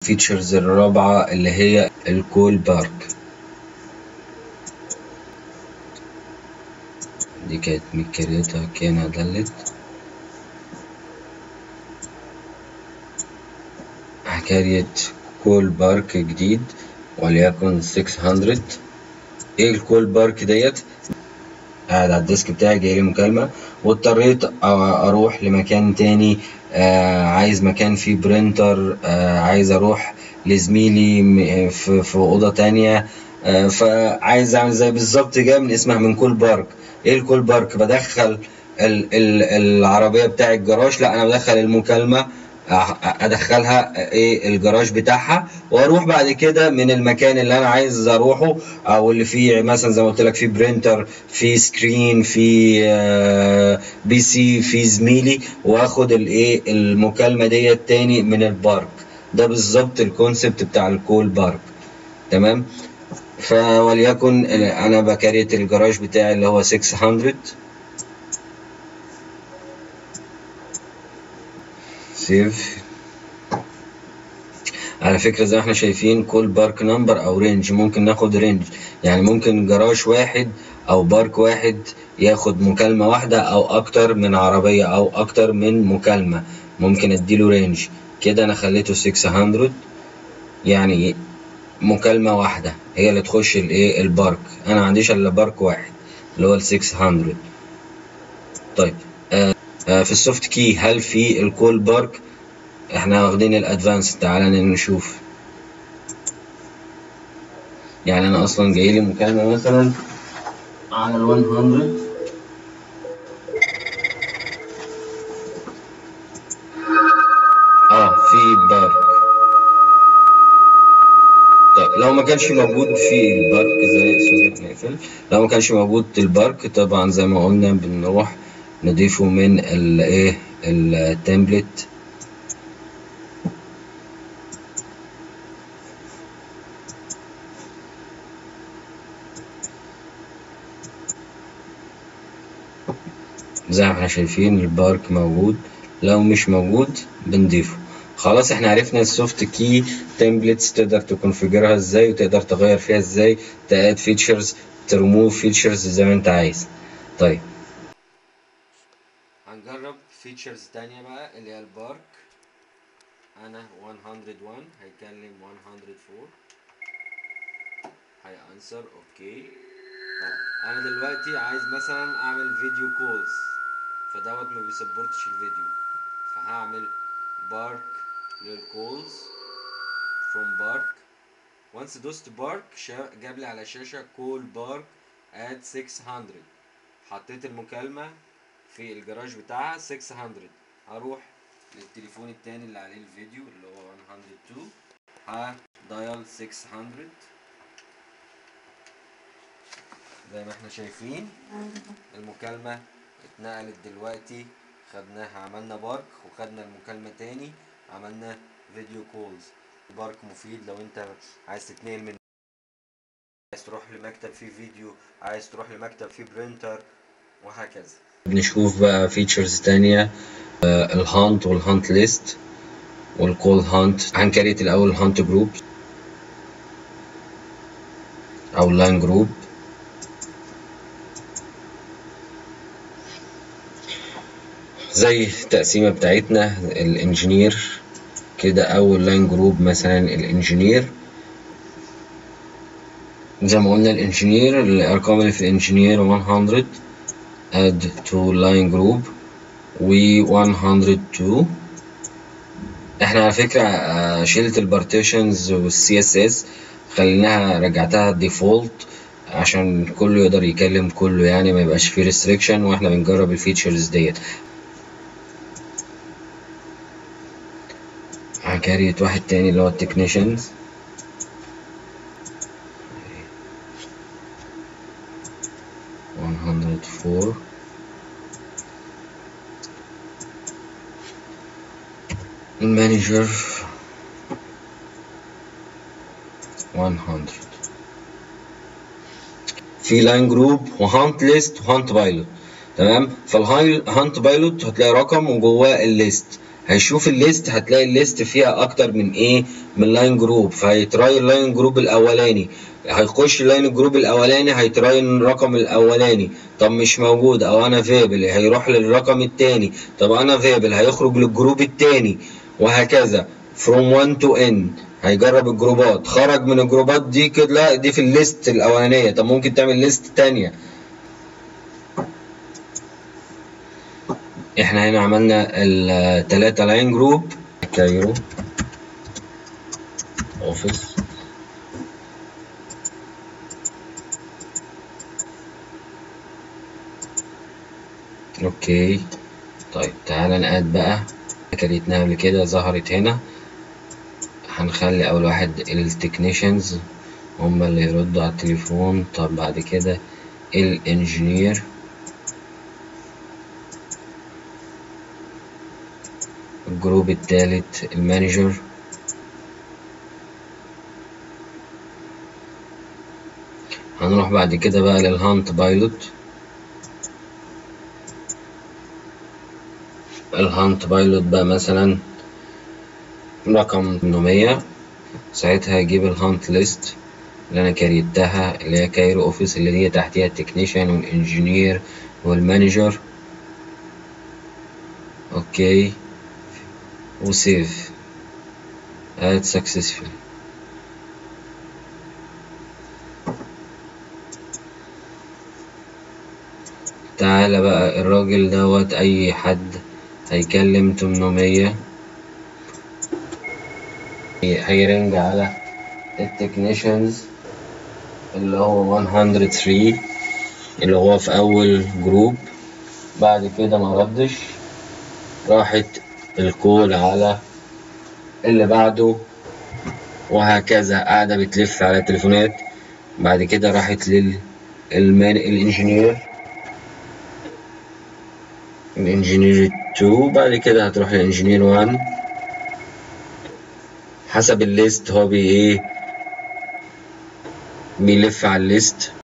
الفيتشرز الرابعة اللي هي الكول بارك دي كانت متكريتة كان دلت حكاية كول بارك جديد وليكن 600 ايه الكول بارك ديت قاعد على الديسك بتاعي جايلي مكالمة واضطريت اروح لمكان تاني آه عايز مكان فيه برينتر آه عايز اروح لزميلي م- في, في اوضة تانية آه فعايز اعمل زي بالظبط جاي من اسمها من كول بارك ايه الكول بارك بدخل ال ال العربية بتاع الجراج لا انا بدخل المكالمة أح- ادخلها ايه الجراج بتاعها واروح بعد كده من المكان اللي انا عايز اروحه او اللي فيه مثلا زي ما قلت لك فيه برينتر في سكرين في آه، بي سي في زميلي واخد الايه المكالمه ديت تاني من البارك ده بالظبط الكونسبت بتاع الكول بارك تمام فوليكن انا بكريت الجراج بتاعي اللي هو 600 سيف على فكرة زي ما احنا شايفين كل بارك نمبر او رينج ممكن ناخد رينج يعني ممكن جراج واحد او بارك واحد ياخد مكالمة واحدة او اكتر من عربية او اكتر من مكالمة ممكن اديله رينج كده انا خليته 600 يعني مكالمة واحدة هي اللي تخش الايه البارك انا ما عنديش الا بارك واحد اللي هو ال 600 طيب آه آه في السوفت كي هل في الكول بارك احنا واخدين الادفانس تعالى نشوف يعني انا اصلا جاي لي مكالمة مثلا على ال 100 اه في بارك طيب لو ما كانش موجود في البارك زي سوري نقفل لو ما كانش موجود البارك طبعا زي ما قلنا بنروح نضيفه من الايه التمبلت زي ما احنا شايفين البارك موجود لو مش موجود بنضيفه خلاص احنا عرفنا السوفت كي تمبلتس تقدر تكونفيجرها ازاي وتقدر تغير فيها ازاي تاد فيتشرز ترموف فيتشرز زي ما انت عايز طيب هنجرب فيتشرز تانية بقى اللي هي البارك انا 101 هيكلم 104 هي انسر اوكي طيب انا دلوقتي عايز مثلا اعمل فيديو كولز فدوت ما بيسبورتش الفيديو فهعمل بارك للكولز from بارك وانس دوست بارك جاب لي على الشاشه كول بارك at 600 حطيت المكالمه في الجراج بتاعها 600 هروح للتليفون التاني اللي عليه الفيديو اللي هو 102 هدايل 600 زي ما احنا شايفين المكالمة اتنقلت دلوقتي خدناها عملنا بارك وخدنا المكالمة تاني عملنا فيديو كولز بارك مفيد لو انت عايز تتنقل من عايز تروح لمكتب فيه فيديو عايز تروح لمكتب فيه برينتر وهكذا بنشوف بقى فيتشرز تانية آه، الهانت والهانت ليست والكول هانت هنكريت الاول الهانت جروب او لاين جروب زي التقسيمة بتاعتنا الانجينير كده اول لاين جروب مثلا الانجينير زي ما قلنا الانجينير الارقام اللي في الانجينير 100 add to line group و 102 احنا على فكرة آه، شلت البارتيشنز والسي اس اس خليناها رجعتها ديفولت عشان كله يقدر يكلم كله يعني ما يبقاش فيه ريستريكشن واحنا بنجرب الفيتشرز ديت هكريت واحد تاني اللي هو التكنيشنز one hundred four المانجر 100 في لاين جروب وهانت ليست وهانت بايلوت تمام فالهانت بايلوت هتلاقي رقم وجواه الليست هيشوف الليست هتلاقي الليست فيها اكتر من ايه من لاين جروب فهيتراي اللاين جروب الاولاني هيخش اللاين جروب الاولاني هيتراي الرقم الاولاني طب مش موجود او انا فيبل هيروح للرقم التاني طب انا فيبل هيخرج للجروب التاني وهكذا from 1 to n هيجرب الجروبات خرج من الجروبات دي كده لا دي في الليست الاولانيه طب ممكن تعمل ليست تانية احنا هنا عملنا التلاتة لاين جروب كايرو اوفيس اوكي طيب تعالى نقاد بقى كريتنا قبل كده ظهرت هنا هنخلي اول واحد التكنيشنز هما اللي يردوا على التليفون طب بعد كده الانجينير الجروب التالت المانجر هنروح بعد كده بقى للهانت بايلوت الهانت بايلوت بقى مثلا رقم 800 ساعتها هجيب الهانت ليست اللي انا كريتها اللي هي كايرو اوفيس اللي هي تحتيها التكنيشن والانجينير والمانجر اوكي وسيف اد سكسسفul تعالى بقى الراجل دوت اي حد هيكلم 800 هيرنج على التكنيشنز اللي هو 103 اللي هو في اول جروب بعد كده ما ردش راحت الكول على اللي بعده وهكذا قاعدة بتلف على التليفونات بعد كده راحت لل المان الانجينير الانجينير 2 بعد كده هتروح للانجينير 1 حسب الليست هو بي ايه بيلف على الليست